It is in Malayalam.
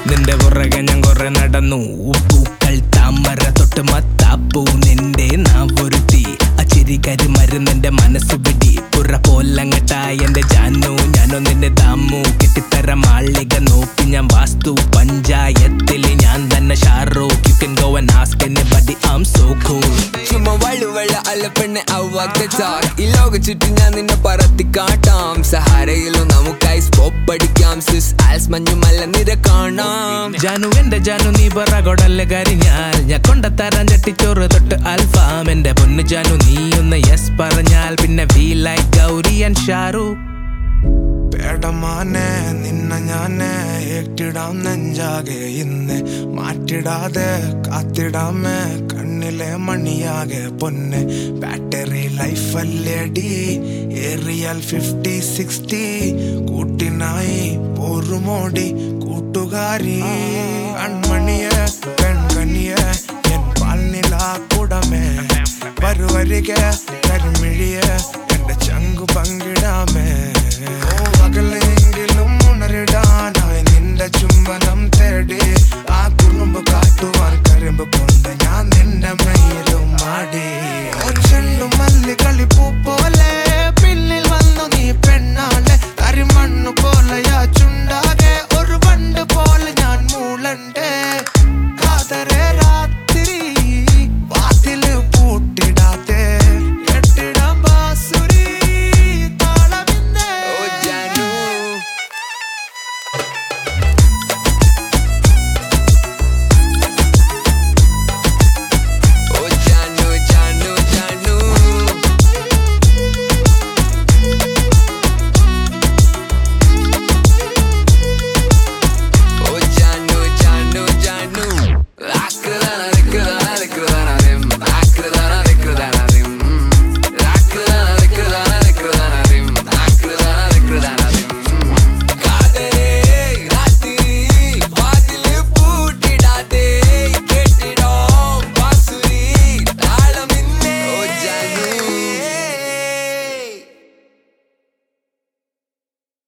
നിന്റെ പുറകെ ഞാൻ കുറെ നടന്നു പൂക്കൾ താമര തൊട്ട് മത്താപ്പൂ നിന്റെ നാവൊരു തീ അച്ചിരിക്കരി മരുന്നെന്റെ മനസ്സ് പിടി പുറ പോലങ്ങട്ടായി എന്റെ ജാനു ഞാനോ നിന്റെ ദാമു കെട്ടിത്തര മാളിക നോക്കി ഞാൻ വാസ്തു പഞ്ചായത്തിൽ ഞാൻ തന്നെ Shahrukh you can go and ask anybody I am so cool ചുമ്മാ വള്ളുവെള്ള അല്ല പെണ്ണെ ഔവാക്ക ഈ ലോക ചുറ്റും ഞാൻ നിന്നെ പറത്തി കാട്ടാം സഹാരയിലും നമുക്കായി സ്കോപ്പ് അടിക്കാം സിസ് ആൽസ് മഞ്ഞുമല്ല നിര കാണാം ജാനു എന്റെ ജാനു നീ പറ കൊടല്ല കരിഞ്ഞാൽ ഞാൻ കൊണ്ടത്തരാൻ ചട്ടിച്ചോറ് തൊട്ട് അൽഫാം എന്റെ പൊന്നു ജാനു നീ ഒന്ന് യെസ് പറഞ്ഞാൽ പിന്നെ we like Gauri and Shahrukh പേടമാനെ നിന്ന ഞാന് ഏറ്റിടാം നെഞ്ചാകെ ഇന്ന് മാറ്റിടാതെ കാത്തിടാമേ കണ്ണിലെ മണിയാകെ പൊന്ന് ബാറ്ററി ലൈഫ് അല്ലേടി ഏറിയാൽ ഫിഫ്റ്റി സിക്സ്റ്റി കൂട്ടിനായി പോറുമോടി കൂട്ടുകാരി കൺമണിയെ പെൺകണിയെ എൻ പാൽനില കുടമേ വരുവരികെ കരിമിഴിയെ എന്റെ ചങ്കു പങ്കിടാമേ ഓ അകലെ